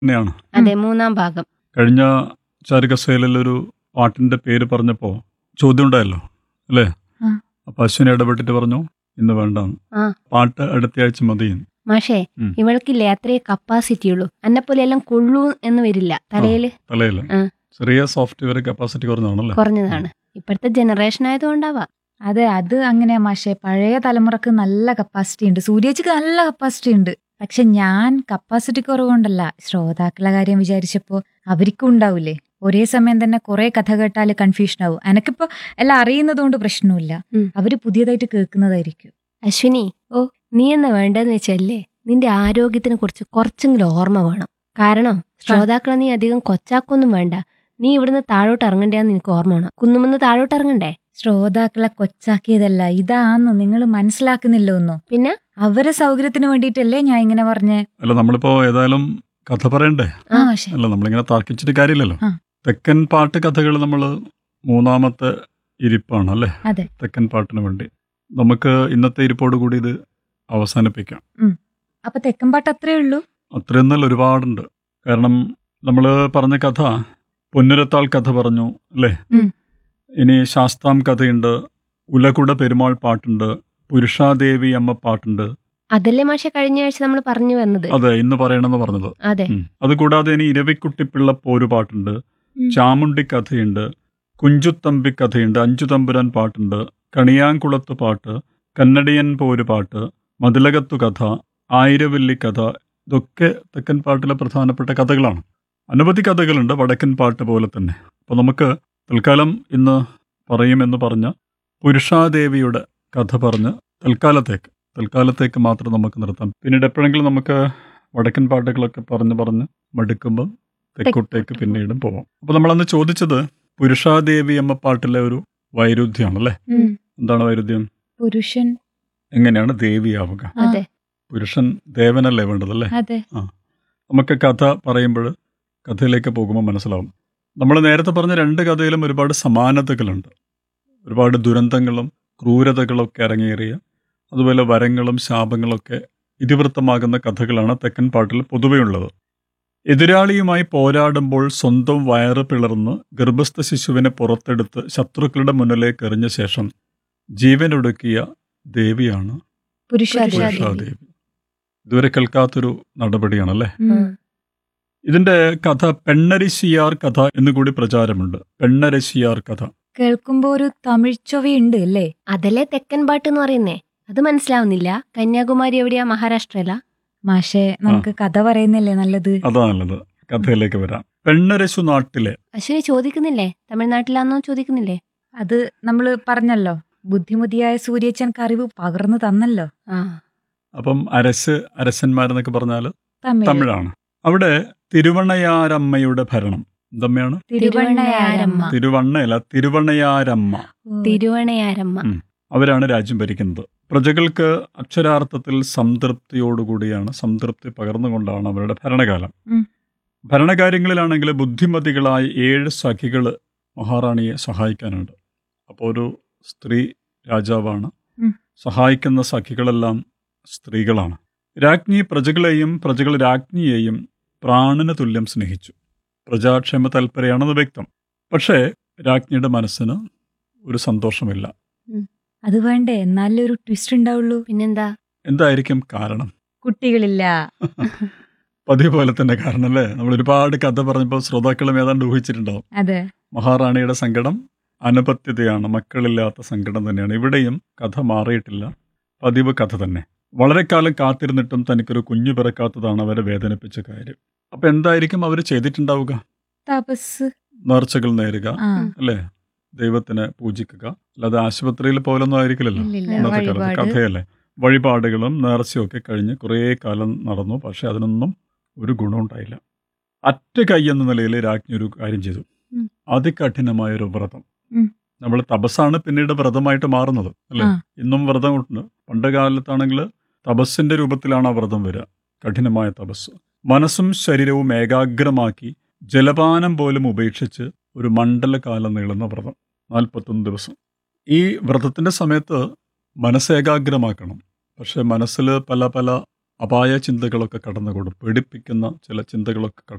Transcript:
തന്നെയാണ് അതെ മൂന്നാം ഭാഗം കഴിഞ്ഞ ചാരുകസേലിൽ ഒരു പാട്ടിന്റെ പേര് പറഞ്ഞപ്പോ ചോദ്യം ഉണ്ടായല്ലോ അല്ലേ ആ. അപ്പൊ അശ്വിനി ഇടപെട്ടിട്ട് പറഞ്ഞു ഇന്ന് വേണ്ടാന്ന് ആ. പാട്ട് അടുത്തയാഴ്ച മതി മാഷേ ഉം. ഇവൾക്കില്ലേ അത്രേ കപ്പാസിറ്റി ഉള്ളൂ അന്നെപ്പോലെ എല്ലാം കൊള്ളൂ എന്ന് വരില്ല തലയിൽ തലയില് ആ. ചെറിയ സോഫ്റ്റ്വെയർ കപ്പാസിറ്റി കുറഞ്ഞാണല്ലേ കുറഞ്ഞതാണ് ഇപ്പോഴത്തെ ജനറേഷൻ ആയതുകൊണ്ടാവാം അതെ അത് അങ്ങനെയാ മാഷെ പഴയ തലമുറക്ക് നല്ല കപ്പാസിറ്റി ഉണ്ട് സൂര്യേച്ചിക്ക് നല്ല കപ്പാസിറ്റി ഉണ്ട് പക്ഷെ ഞാൻ കപ്പാസിറ്റി കുറവുകൊണ്ടല്ല ശ്രോതാക്കളെ കാര്യം വിചാരിച്ചപ്പോ അവർക്കും ഉണ്ടാവില്ലേ ഒരേ സമയം തന്നെ കുറെ കഥ കേട്ടാല് കൺഫ്യൂഷൻ ആവും എനക്കിപ്പോ എല്ലാം അറിയുന്നതുകൊണ്ട് പ്രശ്നമില്ല ഉം. അവര് പുതിയതായിട്ട് കേൾക്കുന്നതായിരിക്കും അശ്വിനി ഓ. നീ എന്നാ വേണ്ടതെന്ന് വെച്ചല്ലേ നിന്റെ ആരോഗ്യത്തിനെ കുറിച്ച് കുറച്ചെങ്കിലും ഓർമ്മ വേണം കാരണം ശ്രോതാക്കളെ നീ അധികം കൊച്ചാക്കൊന്നും വേണ്ട നീ ഇവിടുന്ന് താഴോട്ട് ഇറങ്ങണ്ടെന്ന് നിനക്ക് ഓർമ്മ വേണം കുന്നുമെന്ന് താഴോട്ട് ഇറങ്ങണ്ടേ ശ്രോതാക്കളെ കൊച്ചാക്കിയതല്ല ഇതാന്ന് നിങ്ങൾ മനസ്സിലാക്കുന്നില്ല ഒന്നും പിന്നെ അവരെ സൗകര്യത്തിന് വേണ്ടിയിട്ടല്ലേ ഞാൻ ഇങ്ങനെ പറഞ്ഞേ അല്ല നമ്മളിപ്പോ ഏതായാലും കഥ പറയണ്ടേ ആ മാഷെ അല്ല നമ്മളിങ്ങനെ തർക്കിച്ചിട്ട് കാര്യമില്ലല്ലോ ആ. തെക്കൻ പാട്ട് കഥകൾ നമ്മൾ മൂന്നാമത്തെ ഇരിപ്പാണ് അല്ലേ അതെ തെക്കൻ പാട്ടിന് വേണ്ടി നമുക്ക് ഇന്നത്തെ ഇരിപ്പോട് കൂടി ഇത് അവസാനിപ്പിക്കാം അപ്പൊ തെക്കൻപാട്ട് അത്രേ ഉള്ളൂ അത്രയും നല്ല ഒരുപാടുണ്ട് കാരണം നമ്മൾ പറഞ്ഞ കഥ പൊന്നുരത്താൾ കഥ പറഞ്ഞു അല്ലേ ഉം. ഇനി ശാസ്താം കഥയുണ്ട് ഉലകുട പെരുമാൾ പാട്ടുണ്ട് പുരുഷാദേവി അമ്മ പാട്ടുണ്ട് അതല്ലേ മാഷെ കഴിഞ്ഞ ആഴ്ച നമ്മൾ പറഞ്ഞു വന്നത് അതെ ഇന്ന് പറയണമെന്ന് പറഞ്ഞത് അതെ ഉം. അതുകൂടാതെ ഇനി ഇരവിക്കുട്ടിപ്പിള്ള പോരു പാട്ടുണ്ട് ഉം. ചാമുണ്ടി കഥയുണ്ട് കുഞ്ചുത്തമ്പി കഥയുണ്ട് അഞ്ചു തമ്പുരാൻ പാട്ടുണ്ട് കണിയാങ്കുളത്ത് പാട്ട് കന്നഡിയൻ പോരു പാട്ട് മതിലകത്തു കഥ ആയിരവല്ലി കഥ ഇതൊക്കെ തെക്കൻ പാട്ടിലെ പ്രധാനപ്പെട്ട കഥകളാണ് അനവധി കഥകളുണ്ട് വടക്കൻ പാട്ട് പോലെ തന്നെ അപ്പോൾ നമുക്ക് തൽക്കാലം ഇന്ന് പറയുമെന്ന് പറഞ്ഞ പുരുഷാദേവിയുടെ കഥ പറഞ്ഞ് തൽക്കാലത്തേക്ക് തൽക്കാലത്തേക്ക് മാത്രം നമുക്ക് നിർത്താം പിന്നീട് എപ്പോഴെങ്കിലും നമുക്ക് വടക്കൻ പാട്ടുകളൊക്കെ പറഞ്ഞ് പറഞ്ഞ് മടുക്കുമ്പോൾ തെക്കോട്ടേക്ക് പിന്നീടും പോവാം അപ്പോൾ നമ്മളന്ന് ചോദിച്ചത് പുരുഷാദേവി എന്ന പാട്ടിലെ ഒരു വൈരുദ്ധ്യമാണ് അല്ലേ ഉം. എന്താണ് വൈരുദ്ധ്യം പുരുഷൻ എങ്ങനെയാണ് ദേവിയാവുക ആ, അതെ പുരുഷൻ ദേവനല്ലേ വേണ്ടതല്ലേ അതെ നമുക്ക് കഥ പറയുമ്പോൾ കഥയിലേക്ക് പോകുമ്പോൾ മനസ്സിലാവും നമ്മൾ നേരത്തെ പറഞ്ഞ രണ്ട് കഥയിലും ഒരുപാട് സമാനതകളുണ്ട് ഒരുപാട് ദുരന്തങ്ങളും ക്രൂരതകളൊക്കെ അരങ്ങേറിയ അതുപോലെ വരങ്ങളും ശാപങ്ങളൊക്കെ ഇതിവൃത്തമാകുന്ന കഥകളാണ് തെക്കൻ പാട്ടിൽ പൊതുവെയുള്ളത് എതിരാളിയുമായി പോരാടുമ്പോൾ സ്വന്തം വയറ് പിളർന്ന് ഗർഭസ്ഥ ശിശുവിനെ പുറത്തെടുത്ത് ശത്രുക്കളുടെ മുന്നിലേക്ക് എറിഞ്ഞ ശേഷം ജീവനൊടുക്കിയ ദേവിയാണ് പുരുഷാദേവി പുരുഷാദേവി ഇതുവരെ കേൾക്കാത്തൊരു നടപടിയാണല്ലേ ഉം. ഇതിന്റെ കഥ പെണ്ണരിശിയാർ കഥ എന്നുകൂടി പ്രചാരമുണ്ട് പെണ്ണരശിയാർ കഥ കേൾക്കുമ്പോ ഒരു തമിഴ് ചൊവയുണ്ട് അല്ലേ അതല്ലേ തെക്കൻ പാട്ട് എന്ന് പറയുന്നേ അത് മനസ്സിലാവുന്നില്ല കന്യാകുമാരി എവിടെയാ മഹാരാഷ്ട്രയിലാ മാഷെ നമുക്ക് കഥ പറയുന്നില്ലേ നല്ലത് അതാ നല്ലത് കഥയിലേക്ക് വരാം പെണ്ണരശു നാട്ടിലെ അശ്വിനി ചോദിക്കുന്നില്ലേ തമിഴ്നാട്ടിലാന്നോ ചോദിക്കുന്നില്ലേ അത് നമ്മൾ പറഞ്ഞല്ലോ ബുദ്ധിമതിയായ സൂര്യച്ചൻക്ക് അറിവ് പകർന്നു തന്നല്ലോ ആ അപ്പം അരസ് അരസന്മാരെന്നൊക്കെ പറഞ്ഞാൽ തമിഴ് തമിഴാണ് അവിടെ തിരുവണ്ണയാരമ്മയുടെ ഭരണം എന്തമ്മയാണ് തിരുവണ്ണയാരമ്മ തിരുവണ്ണയല്ല തിരുവണ്ണയാരമ്മ ഓ, തിരുവണയാരമ്മ ഉം. അവരാണ് രാജ്യം ഭരിക്കുന്നത് പ്രജകൾക്ക് അക്ഷരാർത്ഥത്തിൽ സംതൃപ്തിയോടുകൂടിയാണ് സംതൃപ്തി പകർന്നുകൊണ്ടാണ് അവരുടെ ഭരണകാലം ഉം. ഭരണകാര്യങ്ങളിലാണെങ്കിൽ ബുദ്ധിമതികളായ ഏഴ് സഖികൾ മഹാറാണിയെ സഹായിക്കാനുണ്ട് അപ്പോൾ ഒരു സ്ത്രീ രാജാവാണ് ഉം. സഹായിക്കുന്ന സഖികളെല്ലാം സ്ത്രീകളാണ് രാജ്ഞി പ്രജകളെയും പ്രജകൾ രാജ്ഞിയെയും പ്രാണന തുല്യം സ്നേഹിച്ചു പ്രജാക്ഷേമ തൽപരയാണെന്ന് വ്യക്തം പക്ഷേ രാജ്ഞിയുടെ മനസ്സിന് ഒരു സന്തോഷമില്ല അത് വേണ്ടേ എന്നാലേ ഒരു ട്വിസ്റ്റ് ഉണ്ടാവുള്ളൂ പിന്നെന്താ എന്തായിരിക്കും കാരണം കുട്ടികളില്ല പതിവ് പോലെ തന്നെ കാരണം അല്ലേ നമ്മൾ ഒരുപാട് കഥ പറഞ്ഞപ്പോൾ ശ്രോതാക്കളും ഏതാണ്ട് ഊഹിച്ചിട്ടുണ്ടാവും അതെ മഹാറാണിയുടെ സങ്കടം അനപത്യതയാണ് മക്കളില്ലാത്ത സങ്കടം തന്നെയാണ് ഇവിടെയും കഥ മാറിയിട്ടില്ല പതിവ് കഥ തന്നെ വളരെ കാലം കാത്തിരുന്നിട്ടും തനിക്കൊരു കുഞ്ഞു പിറക്കാത്തതാണ് അവരെ വേദനിപ്പിച്ച കാര്യം അപ്പൊ എന്തായിരിക്കും അവർ ചെയ്തിട്ടുണ്ടാവുക തപസ് നേർച്ചകൾ നേരുക ആ അല്ലേ ദൈവത്തിനെ പൂജിക്കുക അല്ലാതെ ആശുപത്രിയിൽ പോലൊന്നും ആയിരിക്കില്ലല്ലോ ഇല്ലില്ല ഇന്നത്തെ കാലത്ത് വഴിപാട് കഥയല്ലേ വഴിപാടുകളും നേർച്ചയും ഒക്കെ കഴിഞ്ഞ് കുറേ കാലം നടന്നു പക്ഷെ അതിനൊന്നും ഒരു ഗുണമുണ്ടായില്ല അറ്റ കൈ എന്ന നിലയിൽ രാജ്ഞി ഒരു കാര്യം ചെയ്തു ഉം. അതികഠിനമായ ഒരു വ്രതം ഉം. നമ്മൾ തപസ്സാണ് പിന്നീട് വ്രതമായിട്ട് മാറുന്നത് അല്ലേ ആ. ഇന്നും വ്രതം ഉണ്ട് പണ്ട് കാലത്താണെങ്കിൽ തപസ്സിന്റെ രൂപത്തിലാണ് ആ വ്രതം വരിക കഠിനമായ തപസ് മനസ്സും ശരീരവും ഏകാഗ്രമാക്കി ജലപാനം പോലും ഉപേക്ഷിച്ച് ഒരു മണ്ഡലകാലം നീളുന്ന വ്രതം നാൽപ്പത്തൊന്ന് ദിവസം ഈ വ്രതത്തിന്റെ സമയത്ത് മനസ്സേകാഗ്രമാക്കണം പക്ഷെ മനസ്സിൽ പല പല അപായ ചിന്തകളൊക്കെ കടന്നുകൂടും പേടിപ്പിക്കുന്ന ചില ചിന്തകളൊക്കെ